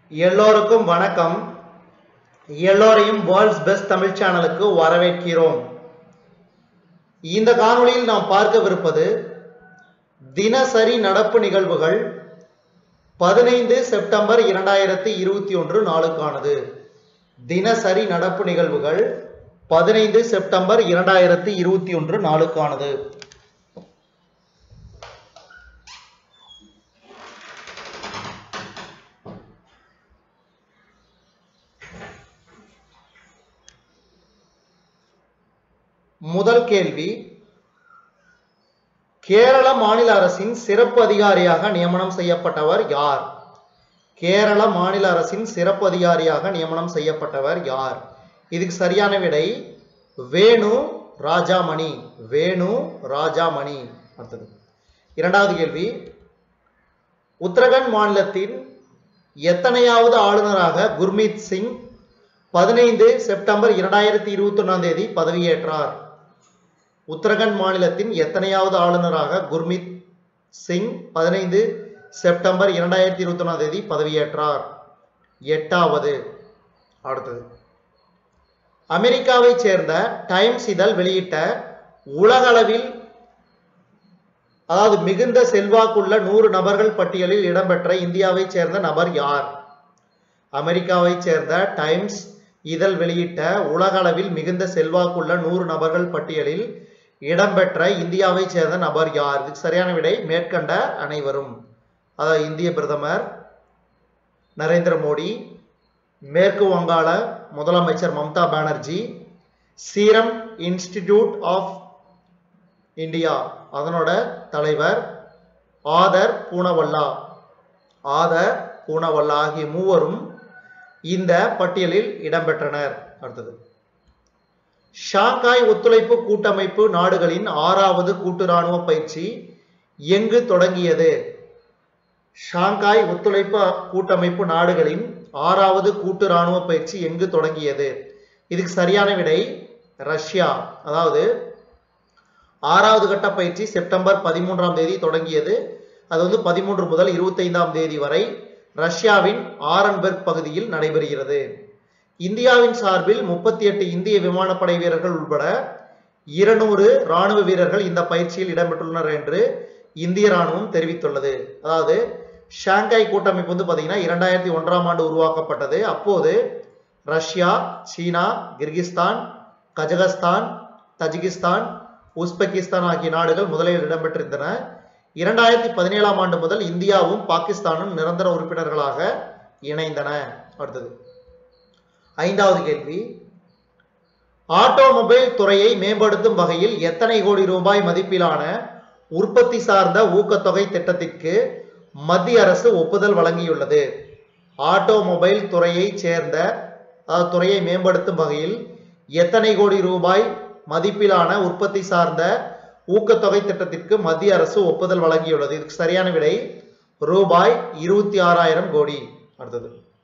எல்லோருக்கும் வணக்கம் எல்லோரையும் வேர்ல்ட்ஸ் பெஸ்ட் தமிழ் சேனலுக்கு வரவேற்கிறோம் இந்த காணொளியில் நாம் பார்க்கவிருப்பது தினசரி நடப்பு நிகழ்வுகள் பதினைந்து செப்டம்பர் இரண்டாயிரத்தி இருபத்தி ஒன்று நாளுக்கானது தினசரி நடப்பு நிகழ்வுகள் பதினைந்து செப்டம்பர் இரண்டாயிரத்தி இருபத்தி ஒன்று நாளுக்கானது முதல் கேள்வி கேரள மாநில அரசின் சிறப்பு அதிகாரியாக நியமனம் செய்யப்பட்டவர் யார் கேரள மாநில அரசின் சிறப்பு அதிகாரியாக நியமனம் செய்யப்பட்டவர் யார் இதுக்கு சரியான விடை வேணு ராஜாமணி வேணு ராஜாமணி அடுத்தது இரண்டாவது கேள்வி உத்தரகண்ட் மாநிலத்தின் எத்தனையாவது ஆளுநராக குர்மீத் சிங் பதினைந்து செப்டம்பர் இரண்டாயிரத்தி இருபத்தி ஒன்றாம் தேதி பதவியேற்றார் உத்தரகண்ட் மாநிலத்தின் எத்தனையாவது ஆளுநராக குர்மீத் சிங் பதினைந்து செப்டம்பர் இரண்டாயிரத்தி இருபத்தி ஒன்றாம் தேதி பதவியேற்றார் எட்டாவது அடுத்தது அமெரிக்காவைச் சேர்ந்த டைம்ஸ் இதழ் வெளியிட்ட உலகளவில் அதாவது மிகுந்த செல்வாக்குள்ள நூறு நபர்கள் பட்டியலில் இடம்பெற்ற இந்தியாவைச் சேர்ந்த நபர் யார் அமெரிக்காவைச் சேர்ந்த டைம்ஸ் இதழ் வெளியிட்ட உலகளவில் மிகுந்த செல்வாக்குள்ள நூறு நபர்கள் பட்டியலில் இடம்பெற்ற இந்தியாவைச் சேர்ந்த நபர் யார் இதுக்கு சரியான விடை மேற்கண்ட அனைவரும் அதாவது இந்திய பிரதமர் நரேந்திர மோடி மேற்கு வங்காள முதலமைச்சர் Mamata Banerjee Serum Institute of India அதனோட தலைவர் ஆதர் பூனவல்லா ஆதர் பூனவல்லா ஆகிய மூவரும் இந்த பட்டியலில் இடம்பெற்றனர் அடுத்தது ஷாங்காய் ஒத்துழைப்பு கூட்டமைப்பு நாடுகளின் ஆறாவது கூட்டு ராணுவ பயிற்சி எங்கு தொடங்கியது ஷாங்காய் ஒத்துழைப்பு கூட்டமைப்பு நாடுகளின் ஆறாவது கூட்டு ராணுவ பயிற்சி எங்கு தொடங்கியது இதுக்கு சரியான விடை ரஷ்யா அதாவது ஆறாவது கட்ட பயிற்சி செப்டம்பர் பதிமூன்றாம் தேதி தொடங்கியது அது வந்து பதிமூன்று முதல் இருபத்தைந்தாம் தேதி வரை ரஷ்யாவின் ஆரன்பெர்க் பகுதியில் நடைபெறுகிறது இந்தியாவின் சார்பில் முப்பத்தி எட்டு இந்திய விமானப்படை வீரர்கள் உட்பட இருநூறு ராணுவ வீரர்கள் இந்த பயிற்சியில் இடம்பெற்றுள்ளனர் என்று இந்திய ராணுவம் தெரிவித்துள்ளது அதாவது ஷாங்காய் கூட்டமைப்பு வந்து பார்த்தீங்கன்னா இரண்டாயிரத்தி ஒன்றாம் ஆண்டு உருவாக்கப்பட்டது அப்போது Russia China Kyrgyzstan Kazakhstan Tajikistan Uzbekistan ஆகிய நாடுகள் முதலில் இடம்பெற்றிருந்தன இரண்டாயிரத்தி பதினேழாம் ஆண்டு முதல் இந்தியாவும் பாகிஸ்தானும் நிரந்தர உறுப்பினர்களாக இணைந்தன அடுத்தது ஐந்தாவது கேள்வி ஆட்டோமொபைல் துறையை மேம்படுத்தும் வகையில் எத்தனை கோடி ரூபாய் மதிப்பிலான உற்பத்தி சார்ந்த ஊக்கத்தொகை திட்டத்திற்கு மத்திய அரசு ஒப்புதல் வழங்கியுள்ளது ஆட்டோமொபைல் துறையை சேர்ந்த அதாவது துறையை மேம்படுத்தும் வகையில் எத்தனை கோடி ரூபாய் மதிப்பிலான உற்பத்தி சார்ந்த ஊக்கத்தொகை திட்டத்திற்கு மத்திய அரசு ஒப்புதல் வழங்கியுள்ளது இதுக்கு சரியான விடை ரூபாய் இருபத்தி ஆறாயிரம் கோடி அடுத்தது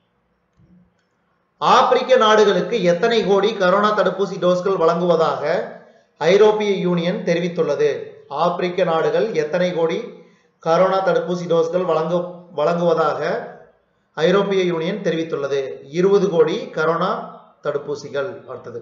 ஆப்பிரிக்க நாடுகளுக்கு எத்தனை கோடி கரோனா தடுப்பூசி டோஸ்கள் வழங்குவதாக ஐரோப்பிய யூனியன் தெரிவித்துள்ளது ஆப்பிரிக்க நாடுகள் எத்தனை கோடி கரோனா தடுப்பூசி டோஸ்கள் வழங்கு வழங்குவதாக ஐரோப்பிய யூனியன் தெரிவித்துள்ளது இருபது கோடி கரோனா தடுப்பூசிகள் அடுத்தது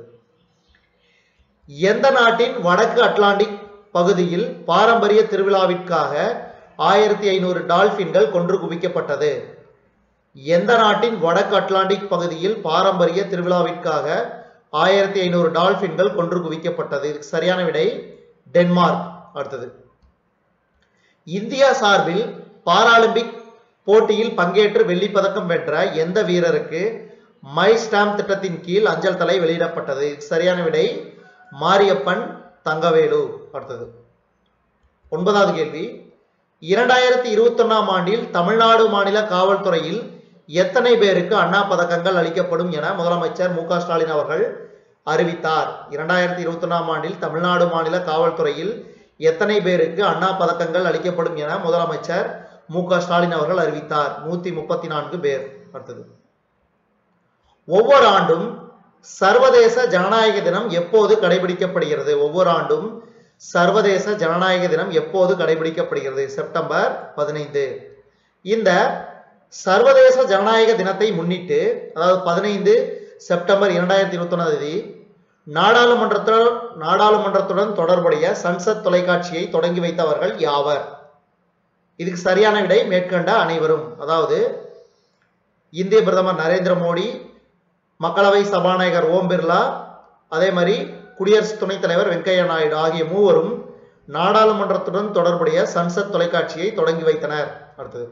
எந்த நாட்டின் வடக்கு அட்லாண்டிக் பகுதியில் பாரம்பரிய திருவிழாவிற்காக ஆயிரத்தி ஐநூறு டால்பின்கள் கொன்று குவிக்கப்பட்டது எந்த நாட்டின் வடக்கு அட்லாண்டிக் பகுதியில் பாரம்பரிய திருவிழாவிற்காக ஆயிரத்தி ஐநூறு டால்பின்கள் கொன்று குவிக்கப்பட்டது இதுக்கு சரியான விடை டென்மார்க் அடுத்தது இந்தியா சார்பில் பாராலிம்பிக் போட்டியில் பங்கேற்று வெள்ளிப்பதக்கம் வென்ற எந்த வீரருக்கு மை ஸ்டாம்ப் திட்டத்தின் கீழ் அஞ்சல் தலை வெளியிடப்பட்டது இதுக்கு சரியான விடை மாரியப்பன் தங்கவேலு அடுத்தது ஒன்பதாவது கேள்வி இரண்டாயிரத்தி இருபத்தி ஒன்னாம் ஆண்டில் தமிழ்நாடு மாநில காவல்துறையில் எத்தனை பேருக்கு அண்ணா பதக்கங்கள் அளிக்கப்படும் என முதலமைச்சர் மு க ஸ்டாலின் அவர்கள் அறிவித்தார் இரண்டாயிரத்தி இருபத்தி ஒன்னாம் ஆண்டில் தமிழ்நாடு மாநில காவல்துறையில் எத்தனை பேருக்கு அண்ணா பதக்கங்கள் அளிக்கப்படும் என முதலமைச்சர் மு க ஸ்டாலின் அவர்கள் அறிவித்தார் நூத்தி முப்பத்தி நான்கு பேர் அடுத்தது ஒவ்வொரு ஆண்டும் சர்வதேச ஜனநாயக தினம் எப்போது கடைபிடிக்கப்படுகிறது ஒவ்வொரு ஆண்டும் சர்வதேச ஜனநாயக தினம் எப்போது கடைபிடிக்கப்படுகிறது செப்டம்பர் பதினைந்து இந்த சர்வதேச ஜனநாயக தினத்தை முன்னிட்டு அதாவது பதினைந்து செப்டம்பர் இரண்டாயிரத்தி இருபத்தி ஒன்றாம் தேதி நாடாளுமன்றத்துடன் நாடாளுமன்றத்துடன் தொடர்புடைய சன்சத் தொலைக்காட்சியை தொடங்கி வைத்தவர்கள் யாவர் இதுக்கு சரியான விடை மேற்கண்ட அனைவரும் அதாவது இந்திய பிரதமர் நரேந்திர மோடி மக்களவை சபாநாயகர் ஓம் பிர்லா அதே மாதிரி குடியரசு துணைத் தலைவர் வெங்கையா நாயுடு ஆகிய மூவரும் நாடாளுமன்றத்துடன் தொடர்புடைய சன்சத் தொலைக்காட்சியை தொடங்கி வைத்தனர் அடுத்தது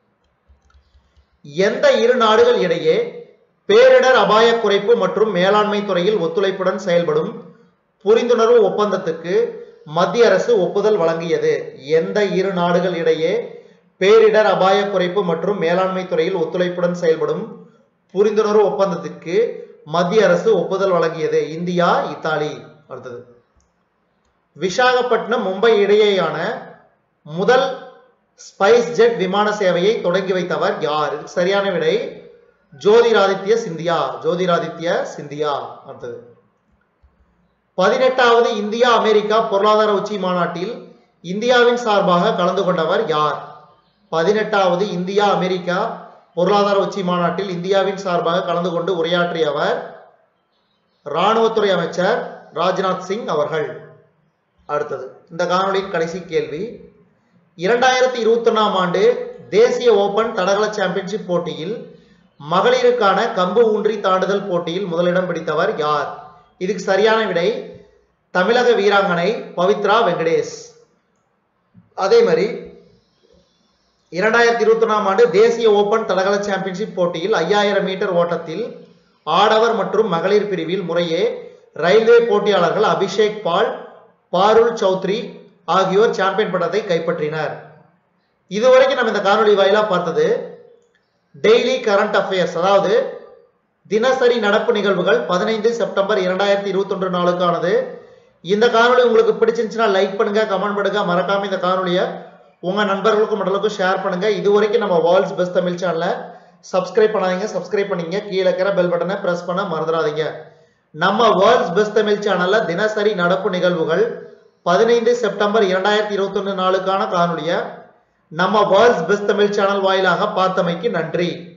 எந்த இரு நாடுகள் இடையே பேரிடர் அபாய குறைப்பு மற்றும் மேலாண்மை துறையில் ஒத்துழைப்புடன் செயல்படும் புரிந்துணர்வு ஒப்பந்தத்துக்கு மத்திய அரசு ஒப்புதல் வழங்கியது எந்த இரு நாடுகள் இடையே பேரிடர் அபாய குறைப்பு மற்றும் மேலாண்மை துறையில் ஒத்துழைப்புடன் செயல்படும் புரிந்துணர்வு ஒப்பந்தத்திற்கு மத்திய அரசு ஒப்புதல் வழங்கியது இந்தியா இத்தாலி அடுத்தது விசாகப்பட்டினம் மும்பை இடையேயான முதல் ஸ்பைஸ் ஜெட் விமான சேவையை தொடங்கி வைத்தவர் யார் இதுக்கு சரியான விடை ஜோதிராதித்ய சிந்தியா ஜோதிராதித்ய சிந்தியா அடுத்தது பதினெட்டாவது இந்தியா அமெரிக்கா பொருளாதார உச்சி மாநாட்டில் இந்தியாவின் சார்பாக கலந்து கொண்டவர் யார் பதினெட்டாவது இந்தியா அமெரிக்கா பொருளாதார உச்சி மாநாட்டில் இந்தியாவின் சார்பாக கலந்து கொண்டு உரையாற்றியவர் இராணுவத்துறை அமைச்சர் ராஜ்நாத் சிங் அவர்கள் அடுத்தது இந்த காணொளியின் கடைசி கேள்வி இரண்டாயிரத்தி இருபத்தி ஒன்னாம் ஆண்டு தேசிய ஓபன் தடகள சாம்பியன்ஷிப் போட்டியில் மகளிருக்கான கம்பு ஊன்றி தாண்டுதல் போட்டியில் முதலிடம் பிடித்தவர் யார் இதுக்கு சரியான விடை தமிழக வீராங்கனை பவித்ரா வெங்கடேஷ் அதே மாதிரி இரண்டாயிரத்தி இருபத்தி ஒன்றாம் ஆண்டு தேசிய ஓபன் தடகள சாம்பியன்ஷிப் போட்டியில் ஐயாயிரம் மீட்டர் ஓட்டத்தில் ஆடவர் மற்றும் மகளிர் பிரிவில் முறையே ரயில்வே போட்டியாளர்கள் அபிஷேக் பால் பாருல் சௌத்ரி ஆகியோர் சாம்பியன் பட்டத்தை கைப்பற்றினர் இதுவரைக்கும் நம்ம இந்த காணொலி வாயிலா பார்த்தது டெய்லி கரண்ட் அஃபேர்ஸ் அதாவது தினசரி நடப்பு நிகழ்வுகள் பதினைந்து செப்டம்பர் இரண்டாயிரத்தி இருபத்தி ஒன்று நாளுக்கானது இந்த காணொலி உங்களுக்கு பிடிச்சிருந்துச்சுன்னா லைக் பண்ணுங்க கமெண்ட் பண்ணுங்க மறக்காம இந்த காணொலியை உங்க நண்பர்களுக்கும் மற்றவங்களுக்கும் ஷேர் பண்ணுங்க இது வரைக்கும் நம்ம வேர்ல்ட்ஸ் பெஸ்ட் தமிழ் சேனலை சப்ஸ்கிரைப் பண்ணாதீங்க சப்ஸ்கிரைப் பண்ணீங்க கீழே இருக்கிற பெல் பட்டனை பிரஸ் பண்ண மறந்துடாதீங்க நம்ம வேர்ல்ட்ஸ் பெஸ்ட் தமிழ் சேனல்ல தினசரி நடப்பு நிகழ்வுகள் பதினைந்து செப்டம்பர் இரண்டாயிரத்தி இருபத்தி ஒன்று நாளுக்கான காணொலியை நம்ம வேர்ல்ட்ஸ் பெஸ்ட் தமிழ் சேனல் வாயிலாக பார்த்தமைக்கு நன்றி